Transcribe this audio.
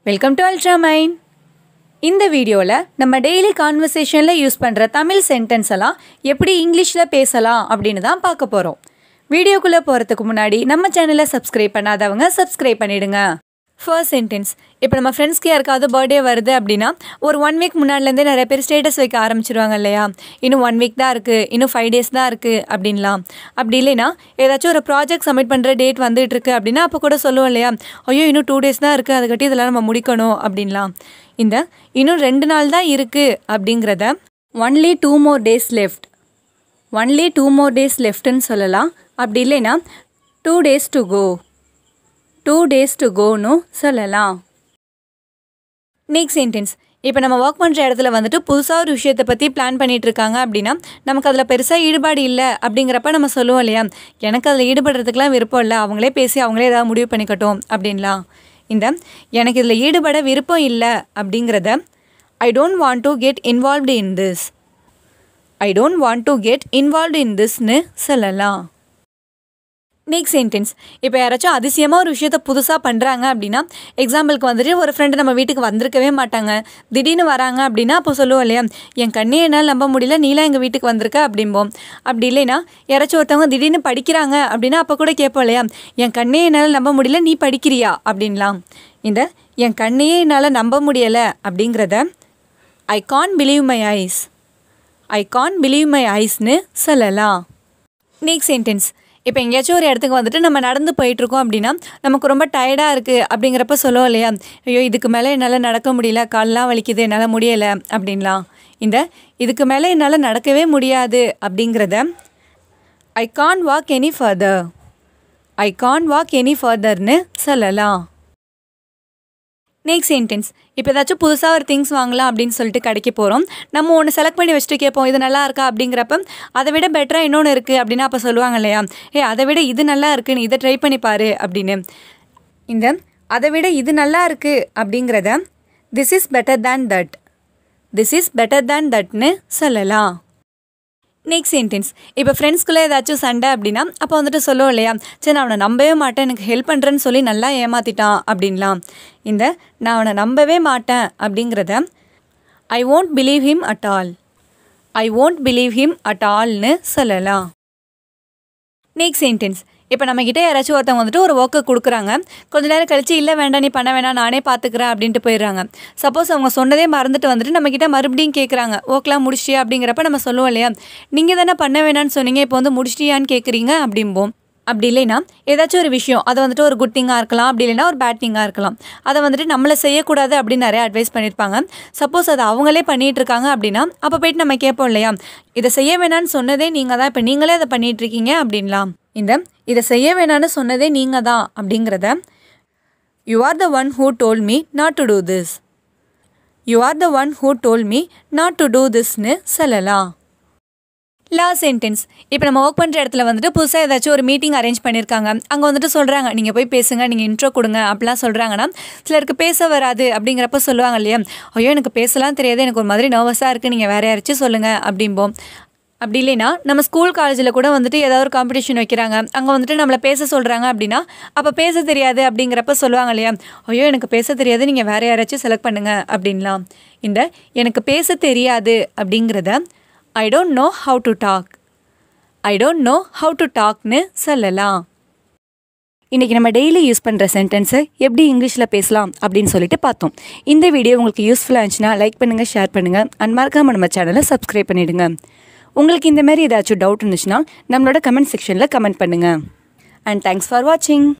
welcome to ultra mind இந்த வீடியோவில் நம்ம டெய்லி கான்வர்சேஷனில் யூஸ் பண்ணுற தமிழ் சென்டென்ஸ் எல்லாம் எப்படி இங்கிலீஷில் பேசலாம் அப்படின்னு தான் பார்க்க போகிறோம் வீடியோக்குள்ளே போகிறதுக்கு முன்னாடி நம்ம சேனலை சப்ஸ்கிரைப் பண்ணாதவங்க சப்ஸ்கிரைப் பண்ணிடுங்க ஃபர்ஸ்ட் சென்டென்ஸ் இப்போ நம்ம ஃப்ரெண்ட்ஸ்க்கு யாருக்காவது பர்த்டே வருது அப்படின்னா ஒரு ஒன் வீக் முன்னாடிலேருந்தே நிறைய பேர் ஸ்டேட்டஸ் வைக்க ஆரம்பிச்சிருவாங்க இல்லையா இன்னும் ஒன் வீக் தான் இருக்குது இன்னும் ஃபைவ் டேஸ் தான் இருக்குது அப்படின்லாம் அப்படி இல்லைன்னா ஏதாச்சும் ஒரு ப்ராஜெக்ட் சப்மிட் பண்ணுற டேட் வந்துட்டு இருக்கு அப்படின்னா அப்போ கூட சொல்லுவோம் இல்லையா ஐயோ இன்னும் டூ டேஸ் தான் இருக்குது அதை கட்டி இதெல்லாம் நம்ம முடிக்கணும் அப்படின்லாம் இந்த இன்னும் ரெண்டு நாள் தான் இருக்குது அப்படிங்கிறத only two more days left only two more days லெஃப்ட்னு சொல்லலாம் அப்படி இல்லைன்னா two days to go two days to கோன்னு சொல்லலாம் நெக்ஸ்ட் சென்டென்ஸ் இப்போ நம்ம ஒர்க் பண்ணுற இடத்துல வந்துட்டு புதுசாக ஒரு விஷயத்தை பற்றி பிளான் பண்ணிட்டு இருக்காங்க அப்படின்னா நமக்கு அதில் பெருசாக ஈடுபாடு இல்லை அப்படிங்கிறப்ப நம்ம சொல்லுவோம் இல்லையா எனக்கு அதில் ஈடுபடுறதுக்குலாம் விருப்பம் இல்லை அவங்களே பேசி அவங்களே ஏதாவது முடிவு பண்ணிக்கட்டும் அப்படின்லாம் இந்த எனக்கு இதில் ஈடுபட விருப்பம் இல்லை அப்படிங்கிறத I don't want to get involved in this I don't want to get involved in திஸ்னு சொல்லலாம் நெக்ஸ்ட் சென்டென்ஸ் இப்போ யாராச்சும் அதிசயமாக ஒரு விஷயத்த புதுசாக பண்ணுறாங்க அப்படின்னா எக்ஸாம்பிளுக்கு வந்துட்டு ஒரு ஃப்ரெண்டு நம்ம வீட்டுக்கு வந்திருக்கவே மாட்டாங்க திடீர்னு வராங்க அப்படின்னா அப்போ சொல்லுவோம் இல்லையா என் கண்ணே என்னால் நம்ப முடியல நீலாம் எங்கள் வீட்டுக்கு வந்திருக்க அப்படிம்போம் அப்படி இல்லைன்னா யாராச்சும் ஒருத்தவங்க திடீர்னு படிக்கிறாங்க அப்படின்னா அப்போ கூட கேட்போம் இல்லையா என் கண்ணே என்னால் நம்ப முடியல நீ படிக்கிறியா அப்படின்லாம் இந்த என் கண்ணையே என்னால் நம்ப முடியலை அப்படிங்கிறத I can't believe my eyes I can't believe my ஐஸ்னு சொல்லலாம் நெக்ஸ்ட் சென்டென்ஸ் இப்போ எங்கேயாச்சும் ஒரு இடத்துக்கு வந்துட்டு நம்ம நடந்து போயிட்டுருக்கோம் அப்படின்னா நமக்கு ரொம்ப டயர்டாக இருக்குது அப்படிங்கிறப்ப சொல்லுவோம் இல்லையா ஐயோ இதுக்கு மேலே என்னால் நடக்க முடியல கால்லாம் வலிக்குது என்னால் முடியலை அப்படின்லாம் இந்த இதுக்கு மேலே என்னால் நடக்கவே முடியாது அப்படிங்கிறத I can't walk any further I can't walk any ஃபர்தர்னு சொல்லலாம் நெக்ஸ்ட் சென்டென்ஸ் இப்போ ஏதாச்சும் புதுசாக ஒரு திங்ஸ் வாங்கலாம் அப்படின்னு சொல்லிட்டு கடைக்கு போகிறோம் நம்ம ஒன்று செலக்ட் பண்ணி வச்சுட்டு கேட்போம் இது நல்லா இருக்கா அப்படிங்கிறப்ப அதை விட பெட்டராக இன்னொன்று இருக்குது அப்படின்னா அப்போ சொல்லுவாங்க இல்லையா ஏ அதை விட இது நல்லா இருக்குன்னு இதை ட்ரை பண்ணி பாரு அப்படின்னு இந்த அதை விட இது நல்லா இருக்குது அப்படிங்கிறத this is better than that this is better than தட்னு சொல்லலாம் நெக்ஸ்ட் சென்டென்ஸ் இப்போ ஃப்ரெண்ட்ஸ்குள்ளே ஏதாச்சும் சண்டை அப்படின்னா அப்போ வந்துட்டு சொல்லுவோம் இல்லையா சரி நான் அவனை நம்பவே மாட்டேன் எனக்கு ஹெல்ப் பண்ணுறேன்னு சொல்லி நல்லா ஏமாற்றிட்டான் அப்படின்லாம் இந்த நான் அவனை நம்பவே மாட்டேன் அப்படிங்கிறத I won't believe him at all I won't believe him at ஆல்னு சொல்லலாம் நெக்ஸ்ட் சென்டென்ஸ் இப்போ நம்மக்கிட்ட யாராச்சும் ஒருத்தவங்க வந்துட்டு ஒரு ஒர்க்கை கொடுக்குறாங்க கொஞ்ச நேரம் கழிச்சு இல்லை வேண்டாம் நீ பண்ண வேணாம் நானே பார்த்துக்கிறேன் அப்படின்ட்டு போயிடுறாங்க சப்போஸ் அவங்க சொன்னதே மறந்துட்டு வந்துட்டு நம்மக்கிட்ட மறுபடியும் கேட்குறாங்க ஒர்க்லாம் முடிச்சிட்டியா அப்படிங்கிறப்ப நம்ம சொல்லுவோம் இல்லையா நீங்கள் தானே பண்ண வேணாம்னு சொன்னீங்க இப்போ வந்து முடிச்சிட்டியான்னு கேட்குறீங்க அப்படிம்போம் அப்படி இல்லைன்னா ஏதாச்சும் ஒரு விஷயம் அதை வந்துட்டு ஒரு குட் திங்காக இருக்கலாம் அப்படி இல்லைன்னா ஒரு பேட் திங்காக இருக்கலாம் அதை வந்துட்டு நம்மளை செய்யக்கூடாது அப்படின்னு நிறைய அட்வைஸ் பண்ணியிருப்பாங்க சப்போஸ் அதை அவங்களே பண்ணிகிட்டு இருக்காங்க அப்படின்னா அப்போ போயிட்டு நம்ம கேட்போம் இல்லையா இதை செய்ய வேணான்னு சொன்னதே நீங்கள் தான் இப்போ நீங்களே அதை பண்ணிகிட்டு இருக்கீங்க அப்படின்லாம் இந்த இதை செய்ய வேணான்னு சொன்னதே நீங்கள் தான் அப்படிங்கிறத you are the one who told me not to do this you are the one who told me not to do திஸ்னு சொல்லலாம் லாஸ்ட் சென்டென்ஸ் இப்போ நம்ம ஒர்க் பண்ணுற இடத்துல வந்துட்டு புதுசாக ஏதாச்சும் ஒரு மீட்டிங் அரேஞ்ச் பண்ணியிருக்காங்க அங்கே வந்துட்டு சொல்கிறாங்க நீங்கள் போய் பேசுங்க நீங்கள் இன்ட்ரோ கொடுங்க அப்படிலாம் சொல்கிறாங்கன்னா சிலருக்கு பேச வராது அப்படிங்கிறப்ப சொல்லுவாங்க இல்லையா ஐயோ எனக்கு பேசலாம் தெரியாது எனக்கு ஒரு மாதிரி நர்வஸாக இருக்குது நீங்கள் வேறு யாராச்சும் சொல்லுங்கள் அப்படிம்போம் அப்படி இல்லைன்னா நம்ம ஸ்கூல் காலேஜில் கூட வந்துட்டு ஏதாவது ஒரு காம்படிஷன் வைக்கிறாங்க அங்கே வந்துட்டு நம்மளை பேச சொல்கிறாங்க அப்படின்னா அப்போ பேச தெரியாது அப்படிங்கிறப்ப சொல்லுவாங்க இல்லையா ஐயோ எனக்கு பேச தெரியாது நீங்கள் வேறு யாராச்சும் செலக்ட் பண்ணுங்கள் அப்படின்லாம் இந்த எனக்கு பேச தெரியாது அப்படிங்கிறத I don't know how to talk I don't know how to டாக்னு சொல்லலாம் இன்றைக்கி நம்ம டெய்லி யூஸ் பண்ணுற சென்டென்ஸை எப்படி இங்கிலீஷில் பேசலாம் அப்படின்னு சொல்லிட்டு பார்த்தோம் இந்த வீடியோ உங்களுக்கு யூஸ்ஃபுல்லாக இருந்துச்சுன்னா லைக் பண்ணுங்கள் ஷேர் பண்ணுங்கள் அன்மார்க்காமல் நம்ம சேனலை சப்ஸ்கிரைப் பண்ணிவிடுங்க உங்களுக்கு இந்த மாதிரி ஏதாச்சும் டவுட் இருந்துச்சுன்னா நம்மளோட கமெண்ட் செக்ஷனில் கமெண்ட் பண்ணுங்கள் அண்ட் தேங்க்ஸ் ஃபார் வாட்சிங்